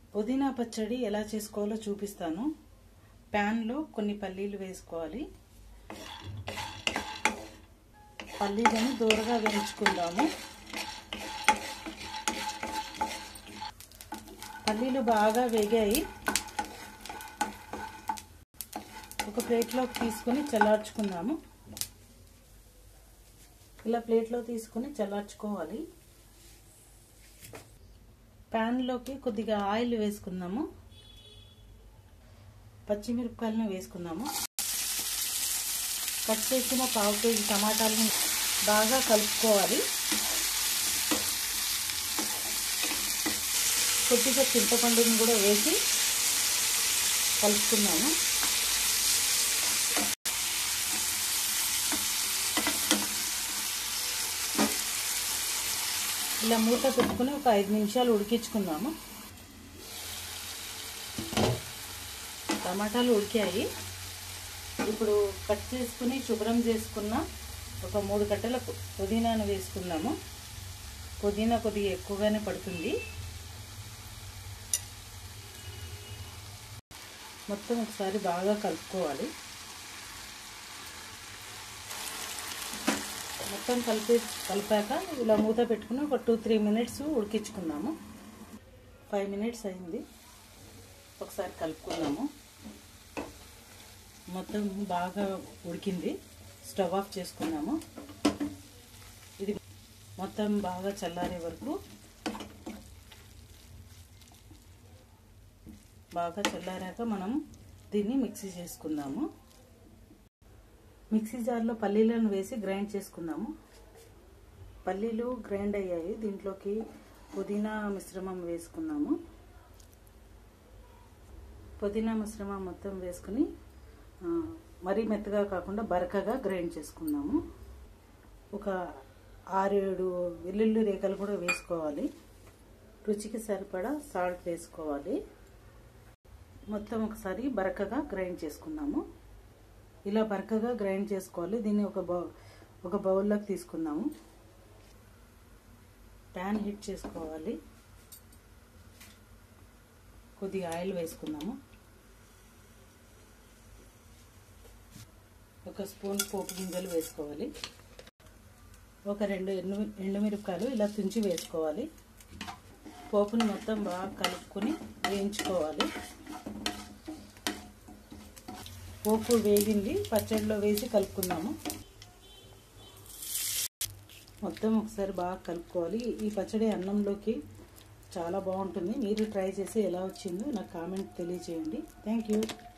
పుదీనా పచ్చడి ఎలా చేసుకోవాలో చూపిస్తాను ప్యాన్లో కొన్ని పల్లీలు వేసుకోవాలి పల్లీలను దూరగా వేయించుకుందాము పల్లీలు బాగా వేగాయి ఒక ప్లేట్లోకి తీసుకొని చల్లార్చుకుందాము ఇలా ప్లేట్లో తీసుకొని చల్లార్చుకోవాలి ప్యాన్లోకి కొద్దిగా ఆయిల్ వేసుకుందాము పచ్చిమిరపకాయలను వేసుకుందాము కట్ చేసిన పావు కేజీ టమాటాలను బాగా కలుపుకోవాలి కొద్దిగా చింతపండుని కూడా వేసి కలుపుకున్నాము ఇలా మూత పెట్టుకుని ఒక ఐదు నిమిషాలు ఉడికించుకుందాము టమాటాలు ఉడికాయి ఇప్పుడు కట్ చేసుకుని శుభ్రం చేసుకున్న ఒక మూడు కట్టల పుదీనాను వేసుకుందాము పుదీనా కొద్దిగా ఎక్కువగానే పడుతుంది మొత్తం ఒకసారి బాగా కలుపుకోవాలి మొత్తం కలిపి కలిపాక ఇలా మూత పెట్టుకుని ఒక టూ త్రీ మినిట్స్ ఉడికించుకుందాము ఫైవ్ మినిట్స్ అయింది ఒకసారి కలుపుకుందాము మొత్తం బాగా ఉడికింది స్టవ్ ఆఫ్ చేసుకున్నాము ఇది మొత్తం బాగా చల్లారే వరకు బాగా చల్లారాక మనం దీన్ని మిక్సీ చేసుకుందాము మిక్సీ జార్లో పల్లీలను వేసి గ్రైండ్ చేసుకుందాము పల్లీలు గ్రైండ్ అయ్యాయి దీంట్లోకి పుదీనా మిశ్రమం వేసుకుందాము పుదీనా మిశ్రమం మొత్తం వేసుకుని మరీ మెత్తగా కాకుండా బరకగా గ్రైండ్ చేసుకుందాము ఒక ఆరేడు వెల్లుల్లి రేఖలు కూడా వేసుకోవాలి రుచికి సరిపడా సాల్ట్ వేసుకోవాలి మొత్తం ఒకసారి బరకగా గ్రైండ్ చేసుకుందాము ఇలా బరకగా గ్రైండ్ చేసుకోవాలి దీన్ని ఒక బౌ ఒక బౌల్లోకి తీసుకుందాము ప్యాన్ హీట్ చేసుకోవాలి కొద్దిగా ఆయిల్ వేసుకుందాము ఒక స్పూన్ పోపు గింజలు వేసుకోవాలి ఒక రెండు ఎండు ఎండుమిరపకాయలు ఇలా తుంచి వేసుకోవాలి పోపుని మొత్తం బాగా కలుపుకొని వేయించుకోవాలి పోపు వేగింది పచ్చడిలో వేసి కలుపుకుందాము మొత్తం ఒకసారి బాగా కలుపుకోవాలి ఈ పచ్చడి అన్నంలోకి చాలా బాగుంటుంది మీరు ట్రై చేసి ఎలా వచ్చిందో నాకు కామెంట్ తెలియచేయండి థ్యాంక్ యూ